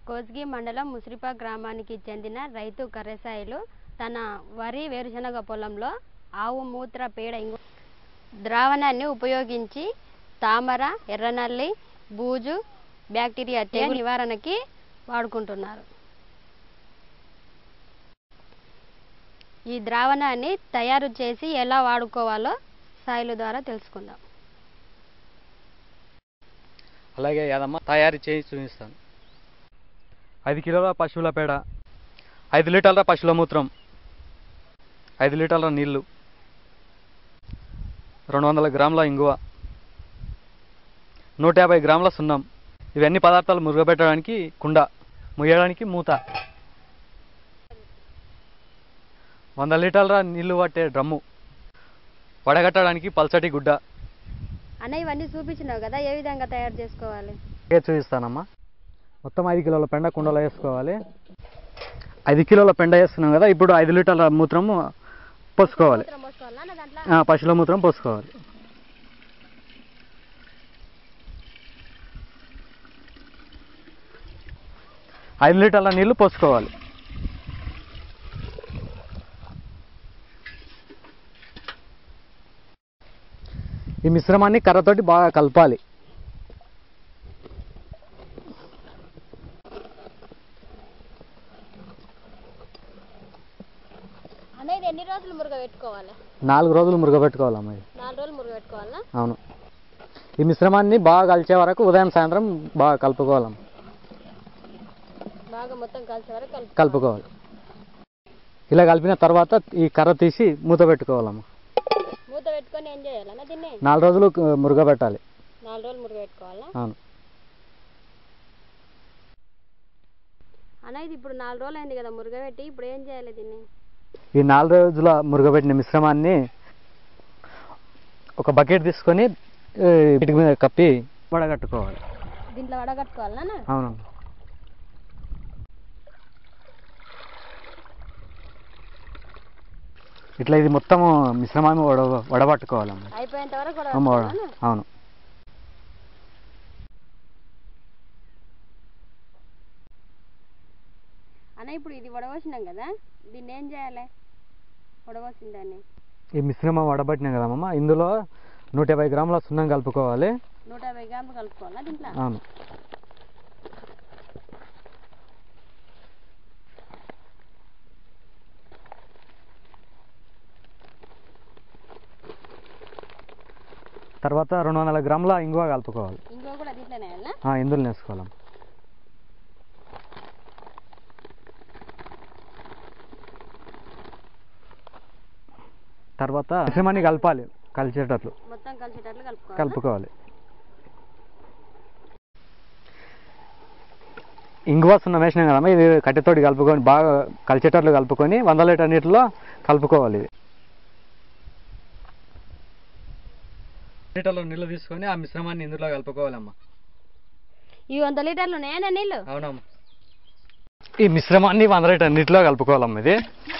కోస్గి మండలం ముసిరిపా గ్రామానికి చెందిన రైతు కర్రసాయిలు తన వరి వేరుశనగ పొలంలో ఆవు మూత్ర పేడ ఇంగు ద్రావణాన్ని ఉపయోగించి తామర ఎర్రనల్లి బూజు బ్యాక్టీరియా తెగులు నివారణకి వాడుకుంటున్నారు ఈ ద్రావణాన్ని తయారు చేసి ఎలా వాడుకోవాలో సాయిలు ద్వారా తెలుసుకుందాం అలాగే యాదమ్మ తయారు చేసి చూపిస్తాను ఐదు కిలోల పశువుల పేడ ఐదు లీటర్ల పశువుల మూత్రం ఐదు లీటర్ల నీళ్లు రెండు వందల గ్రాముల ఇంగువ నూట యాభై గ్రాముల సున్నం ఇవన్నీ పదార్థాలు మురుగబెట్టడానికి కుండ ముయ్యడానికి మూత వంద లీటర్ల నీళ్లు పట్టే డ్రమ్ము వడగట్టడానికి పల్చటి గుడ్డ అన్న ఇవన్నీ చూపించినావు కదా ఏ విధంగా తయారు చేసుకోవాలి ఏ చూపిస్తానమ్మా మొత్తం ఐదు కిలోల పెండ కుండలో వేసుకోవాలి ఐదు కిలోల పెండ వేస్తున్నాం కదా ఇప్పుడు ఐదు లీటర్ల మూత్రము పోసుకోవాలి మూత్రం పోసుకోవాలా అన్న దాంట్లో ఆ, పశువుల మూత్రం పోసుకోవాలి ఐదు లీటర్ల నీళ్లు పోసుకోవాలి ఈ మిశ్రమాన్ని కర్రతోటి బాగా కలపాలి అన్న ఇది ఎన్ని రోజులు మురుగ పెట్టుకోవాలి నాలుగు రోజులు మురుగబెట్టుకోవాలమ్మా ఇది నాలుగు రోజులు మురుగ పెట్టుకోవాలా అవును ఈ మిశ్రమాన్ని బాగా కలిసే వరకు ఉదయం సాయంత్రం బాగా కలుపుకోవాలి బాగా మొత్తం కలిసే వరకు కలుపు కలుపుకోవాలి ఇలా కలిపిన తర్వాత ఈ కర్ర తీసి మూత పెట్టుకోవాలమ్మ మూత పెట్టుకొని ఏం చేయాలన్న దీన్ని నాలుగు రోజులు కు- మురుగబెట్టాలి నాలుగు రోజులు మురుగ పెట్టుకోవాలా అవును అన్న ఇది ఇప్పుడు నాలుగు రోజులు అయింది కదా మురుగ పెట్టి ఇప్పుడు ఏం చేయాలి దీన్ని ఈ నాలుగు రోజుల మురుగబెట్టిన మిశ్రమాన్ని ఒక బకెట్ తీసుకొని ఈ, వీటి మీద కప్పి వడగట్టుకోవాలి దీంట్లో వడగట్టుకోవాలన్నా అవును ఇట్లా ఇది మొత్తం మిశ్రమాన్ని వడ వడబట్టుకోవాలమ్మ అయిపోయేంత వరకు అమ్మ, వడ వడగట్టుకోవాలన్నా? అవును అన్న ఇప్పుడు ఇది వడవసినాం కదా దీన్ని ఏం చేయాలి వడవసిన దాన్ని ఈ మిశ్రమం వడబట్టినాం కదమ్మా ఇందులో నూట యాభై గ్రాముల సున్నం కలుపుకోవాలి నూట యాభై గ్రాములు కలుపుకోవాలా దీంట్లో అవును తర్వాత రెండు వందల గ్రాముల ఇంగువ కలుపుకోవాలి ఇంకో కూడా దీంట్లోనే వేయాలా ఆ, ఇందులో వేసుకోవాలి తర్వాత మిశ్రమాన్ని కలపాలి కలిసేటట్లు మొత్తం కలిసేటట్లు కలుపుకోవాలి కలుపుకోవాలి ఇంగువ సున్నం వేసినాం కదమ్మా ఇది కట్టెతోటి కలుపుకొని బాగా కలిసేటట్లు కలుపుకొని వంద లీటర్ నీటిలో కలుపుకోవాలి ఇది లీటర్లో నీళ్ళు తీసుకొని ఆ మిశ్రమాన్ని ఇందులో కలుపుకోవాలమ్మా ఈ వంద లీటర్లు ఉన్నాయా నీళ్ళు అవునమ్మా ఈ మిశ్రమాన్ని వంద లీటర్ నీటిలో కలుపుకోవాలమ్మా ఇది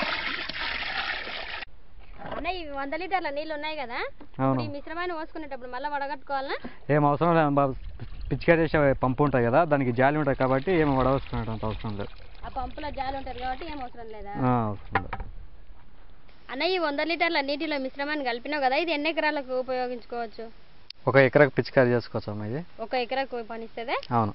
అన్న ఈ వంద లీటర్ల నీళ్ళు ఉన్నాయి కదా అవును ఈ మిశ్రమాన్ని పోసుకునేటప్పుడు మళ్ళీ వడగట్టుకోవాలా ఏం అవసరం లేదు బా- పిచికా చేసే పంపు ఉంటుంది కదా దానికి జాలి ఉంటుంది కాబట్టి ఏం వడవస్తున్నట్టు అవసరం లేదు ఆ పంపులో జాలి ఉంటుంది కాబట్టి ఏం అవసరం లేదా ఆ, అవసరం లేదు అన్న ఈ వంద లీటర్ల నీటిలో మిశ్రమాన్ని కలిపినావు కదా ఇది ఎన్ని ఎకరాలకు ఉపయోగించుకోవచ్చు ఒక ఎకరకు పిచికారి చేసుకోవచ్చు అమ్మా ఇది ఒక ఎకరాకు పనిస్తుంది అవును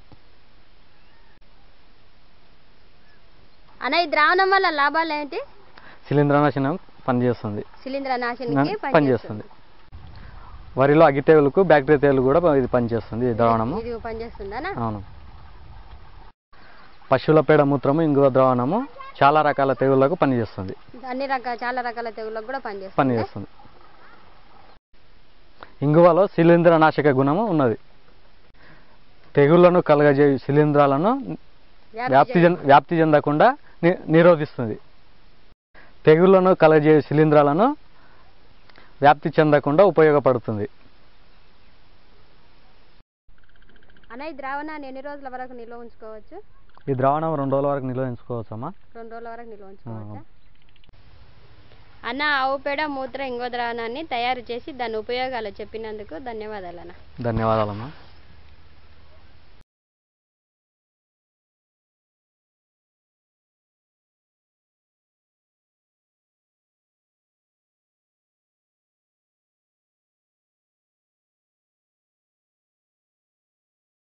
అన్న ఈ ద్రావణం వల్ల లాభాలు ఏంటి శిలీంద్రనాశనం పనిచేస్తుంది శిలీంద్ర నాశనికి పనిచేస్తుంది వరిలో అగ్గి తెగులకు బ్యాక్టీరియా తెగులు కూడా ఇది పనిచేస్తుంది ఈ ద్రావణము ఇది పనిచేస్తుందా అవును పశువుల పేడ మూత్రము ఇంగువ ద్రావణము చాలా రకాల తెగుళ్లకు పనిచేస్తుంది అన్ని రకాల చాలా రకాల తెగుళ్ళకు కూడా పనిచేస్తుంది పనిచేస్తుంది ఇంగువలో శిలీంద్రనాశక గుణము ఉన్నది తెగుళ్లను కలగజేయు శిలీంధ్రాలను వ్యాప్తి చెంద వ్యాప్తి చెందకుండా ని- నిరోధిస్తుంది తెగుళ్లను కలగజేయు శిలీంధ్రాలను వ్యాప్తి చెందకుండా ఉపయోగపడుతుంది అన్న ఈ ద్రావణాన్ని ఎన్ని రోజుల వరకు నిల్వ ఉంచుకోవచ్చు ఈ ద్రావణం రెండు రోజుల వరకు నిల్వ ఉంచుకోవచ్చమ్మా రెండు రోజుల వరకు నిల్వ ఉంచుకోవచ్చా ఆ. అన్న ఆవు పేడ మూత్ర ఇంగో ద్రావణాన్ని తయారు చేసి దాని ఉపయోగాలు చెప్పినందుకు ధన్యవాదాలు అన్న ధన్యవాదాలమ్మా